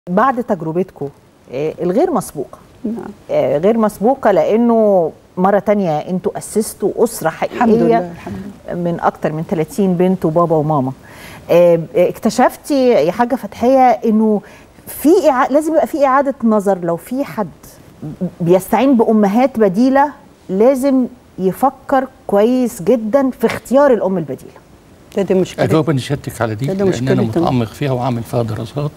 بعد تجربتكم آه، الغير مسبوقه نعم. آه، غير مسبوقه لانه مره تانية انتوا اسستوا اسره حقيقيه الحمد لله الحمد لله من اكتر من 30 بنت وبابا وماما آه، اكتشفتي يا حاجه فتحيه انه في إعا... لازم يبقى في اعاده نظر لو في حد بيستعين بامهات بديله لازم يفكر كويس جدا في اختيار الام البديله ده دي مشكله اجاوب انا شهادتك على دي ده لان انا مشكلة. متعمق فيها وعامل فيها دراسات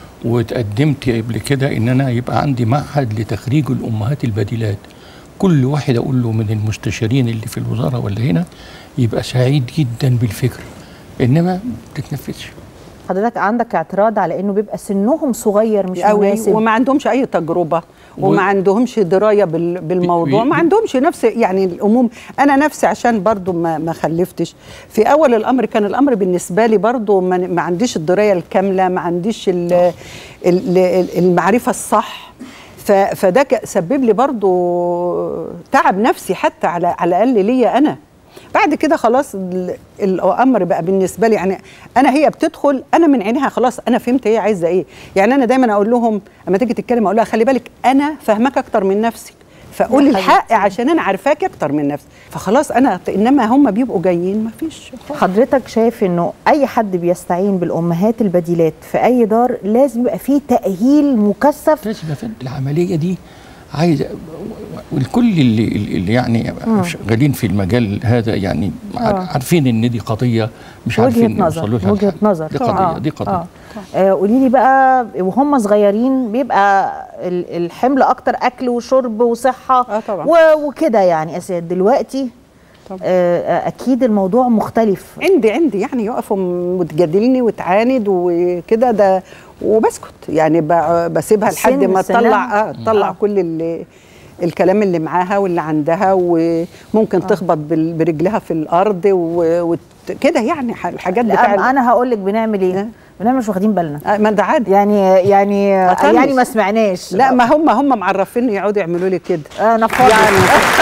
وتقدمت قبل كده ان انا يبقى عندي معهد لتخريج الامهات البديلات كل واحد اقول له من المستشارين اللي في الوزاره ولا هنا يبقى سعيد جدا بالفكره انما ما بتتنفذش حضرتك عندك اعتراض على انه بيبقى سنهم صغير مش قوي مناسب وما عندهمش اي تجربه وما و- عندهمش درايه بال- بالموضوع بي- ما عندهمش نفس يعني الاموم انا نفسي عشان برضو ما ما خلفتش في اول الامر كان الامر بالنسبه لي برضو ما, ما عنديش الدرايه الكامله ما عنديش ال- ال- ال- المعرفه الصح ف- فده ك- سبب لي برضو تعب نفسي حتى على على الاقل ليا انا بعد كده خلاص ال- الامر بقى بالنسبه لي يعني انا هي بتدخل انا من عينها خلاص انا فهمت هي عايزه ايه يعني انا دايما اقول لهم اما تيجي تتكلم اقول لها خلي بالك انا فاهماك اكتر من نفسك فقولي يا الحق حبيبتي. عشان انا عارفاك اكتر من نفسي فخلاص انا انما هم بيبقوا جايين ما فيش حضرتك شايف انه اي حد بيستعين بالامهات البديلات في اي دار لازم يبقى فيه تاهيل مكثف لازم يا فندم العمليه دي عايزه والكل اللي, اللي يعني شغالين في المجال هذا يعني عارفين ان دي قضيه مش وجهه عارفين نظر يوصلوا لها وجهه الحل. نظر دي قضيه دي قضيه آه. قولي لي بقى وهم صغيرين بيبقى ال- الحمل اكتر اكل وشرب وصحه آه طبعا. و- وكده يعني اساسا دلوقتي طبعا. آه اكيد الموضوع مختلف عندي عندي يعني يقفوا وتجادلني وتعاند وكده ده وبسكت يعني ب- بسيبها لحد سن- ما سنها. تطلع اه تطلع آه. كل اللي الكلام اللي معاها واللي عندها وممكن تخبط بال- برجلها في الارض وكده يعني ح- الحاجات بتاع لا انا هقول لك بنعمل ايه آه. بنعمل مش واخدين بالنا آه، ما ده عادي يعني يعني أطنش. يعني ما سمعناش لا ما هم هم معرفين يقعدوا يعملوا لي كده آه نفضل يعني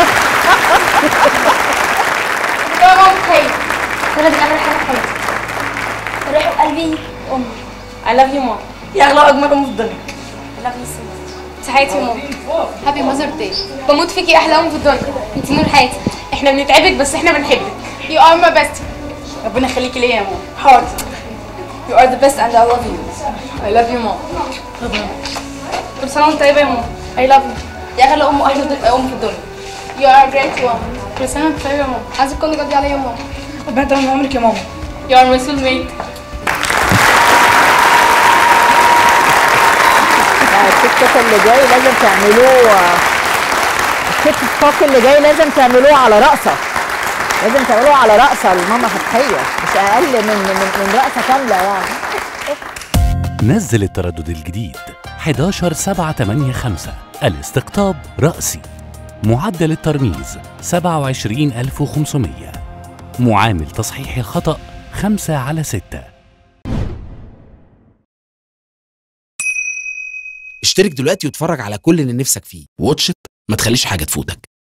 بابا خير انا بنعمل حاجه حلوه روح قلبي امي I love you mom يا اغلى واجمل ام في الدنيا I love you so much تحياتي يا ماما هابي ماذر داي بموت فيكي احلى ام في الدنيا انت نور حياتي احنا بنتعبك بس احنا بنحبك you are my best ربنا يخليكي ليا يا ماما حاضر you are the best and I love you I love you mom كل سنه وانت طيبه يا ماما I love you يا اغلى ام واحلى د- ام في الدنيا you are a great one كل سنه وانت طيبه يا ماما عايزك تكوني جدي عليا يا ماما ربنا يطول عمرك يا ماما you are my soulmate التيك توك اللي جاي لازم تعملوه التيك توك اللي جاي لازم تعملوه على رقصه لازم تعملوه على رقصه لماما فتحيه مش اقل من من, من رقصه كامله يعني نزل التردد الجديد 11 7 8 5 الاستقطاب رأسي معدل الترميز 27500 معامل تصحيح الخطأ 5 على 6 اشترك دلوقتي واتفرج على كل اللي نفسك فيه واتش إت، ما تخليش حاجة تفوتك